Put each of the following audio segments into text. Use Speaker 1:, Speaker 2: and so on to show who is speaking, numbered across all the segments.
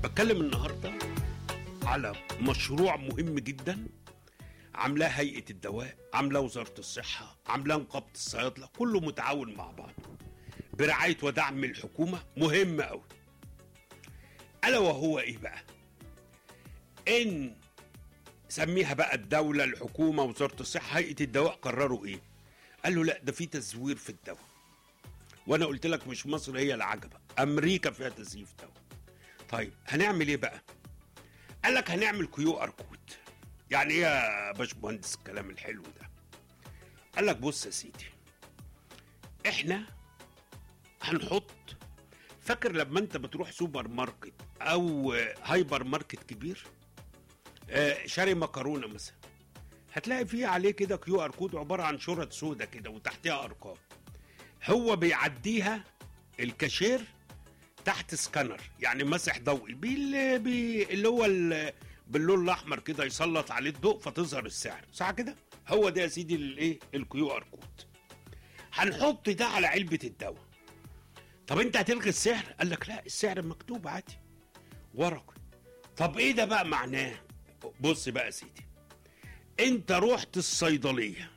Speaker 1: بتكلم النهارده على مشروع مهم جدا عاملاه هيئه الدواء عاملاه وزاره الصحه عاملاه نقابه الصيادله كله متعاون مع بعض برعايه ودعم الحكومه مهم قوي الا وهو ايه بقى ان سميها بقى الدوله الحكومه وزاره الصحه هيئه الدواء قرروا ايه قال له لا ده في تزوير في الدواء وانا قلت لك مش مصر هي العجبه امريكا فيها تزييف دواء طيب هنعمل ايه بقى قال لك هنعمل كيو ار كود يعني ايه يا باشمهندس الكلام الحلو ده قال لك بص يا سيدي احنا هنحط فاكر لما انت بتروح سوبر ماركت او هايبر ماركت كبير آه، شاري مكرونه مثلا هتلاقي فيه عليه كده كيو ار كود عباره عن شرط سودة كده وتحتها ارقام هو بيعديها الكاشير تحت سكانر يعني مسح ضوئي بي بي اللي هو ال- باللون الاحمر كده يسلط عليه الضوء فتظهر السعر صح كده هو ده يا سيدي الايه الكيو ار كود هنحط ده على علبه الدواء طب انت هتلغي السعر قال لك لا السعر مكتوب عادي ورقي طب ايه ده بقى معناه بص بقى يا سيدي انت رحت الصيدليه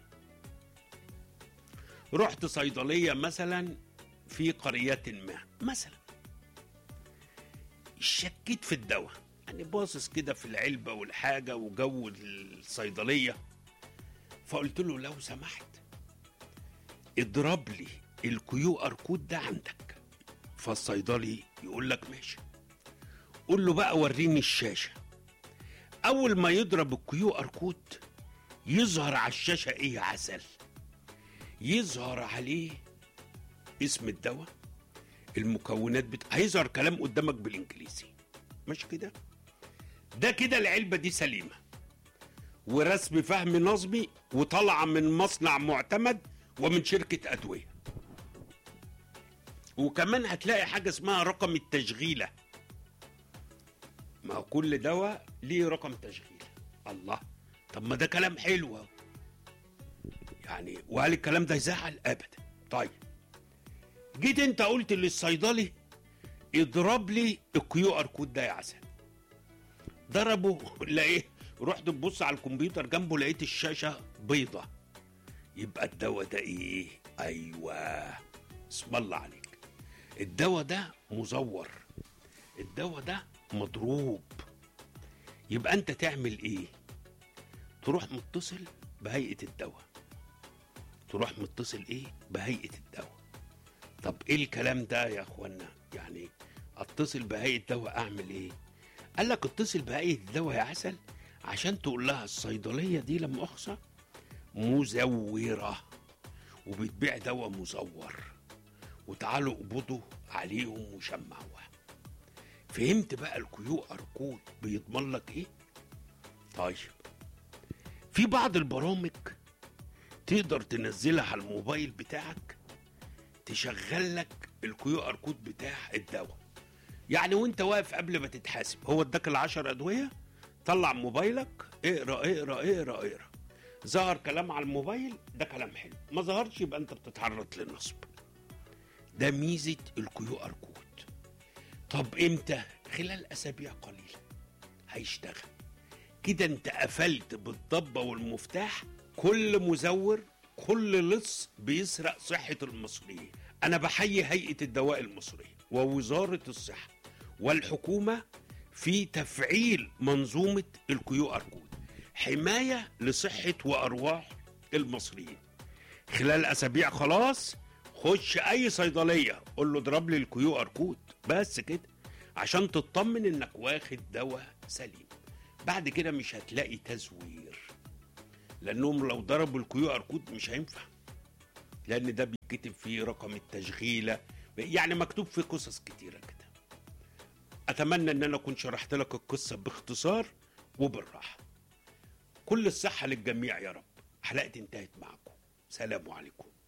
Speaker 1: رحت صيدليه مثلا في قريه ما مثلا شكيت في الدواء يعني باصص كده في العلبه والحاجه وجو الصيدليه فقلت له لو سمحت اضرب لي الكيو ار كود ده عندك فالصيدلي يقول لك ماشي قول له بقى وريني الشاشه اول ما يضرب الكيو ار كود يظهر على الشاشه ايه يا عسل يظهر عليه اسم الدواء المكونات بت... هيظهر كلام قدامك بالانجليزي مش كده ده كده العلبه دي سليمه ورسم فهم نظمي وطالعه من مصنع معتمد ومن شركه ادويه وكمان هتلاقي حاجه اسمها رقم التشغيله ما هو كل دواء ليه رقم تشغيله الله طب ما ده كلام حلو أهو. يعني وهل الكلام ده يزعل ابدا طيب جيت انت قلت للصيدلي اضرب لي الكيو ار كود ده يا عسل ضربه لقيه رحت تبص على الكمبيوتر جنبه لقيت الشاشه بيضه يبقى الدواء ده ايه ايوه اسم الله عليك الدواء ده مزور الدواء ده مضروب يبقى انت تعمل ايه تروح متصل بهيئه الدواء تروح متصل ايه بهيئه الدواء طب ايه الكلام ده يا اخوانا يعني اتصل بهيئه دواء اعمل ايه قال لك اتصل بهيئه الدواء يا عسل عشان تقول لها الصيدليه دي لما اخصى مزوره وبتبيع دواء مزور وتعالوا اقبضوا عليهم وشمعوها فهمت بقى الكيو ار كود بيضمن لك ايه طيب في بعض البرامج تقدر تنزلها على الموبايل بتاعك تشغل لك الكيو ار كود بتاع الدواء يعني وانت واقف قبل ما تتحاسب هو اداك العشر ادويه طلع موبايلك اقرا اقرا اقرا اقرا ظهر كلام على الموبايل ده كلام حلو ما ظهرش يبقى انت بتتعرض للنصب ده ميزه الكيو ار كود طب امتى خلال اسابيع قليله هيشتغل كده انت قفلت بالضبه والمفتاح كل مزور كل لص بيسرق صحه المصريين انا بحيي هيئه الدواء المصريه ووزاره الصحه والحكومه في تفعيل منظومه الكيو ار كود حمايه لصحه وارواح المصريين خلال اسابيع خلاص خش اي صيدليه قول له اضرب لي الكيو ار كود بس كده عشان تطمن انك واخد دواء سليم بعد كده مش هتلاقي تزوير لانهم لو ضربوا الكيو ار كود مش هينفع لان ده بيتكتب فيه رقم التشغيله يعني مكتوب فيه قصص كتيره كده اتمنى ان انا اكون شرحت لك القصه باختصار وبالراحه كل الصحه للجميع يا رب حلقتي انتهت معكم سلام عليكم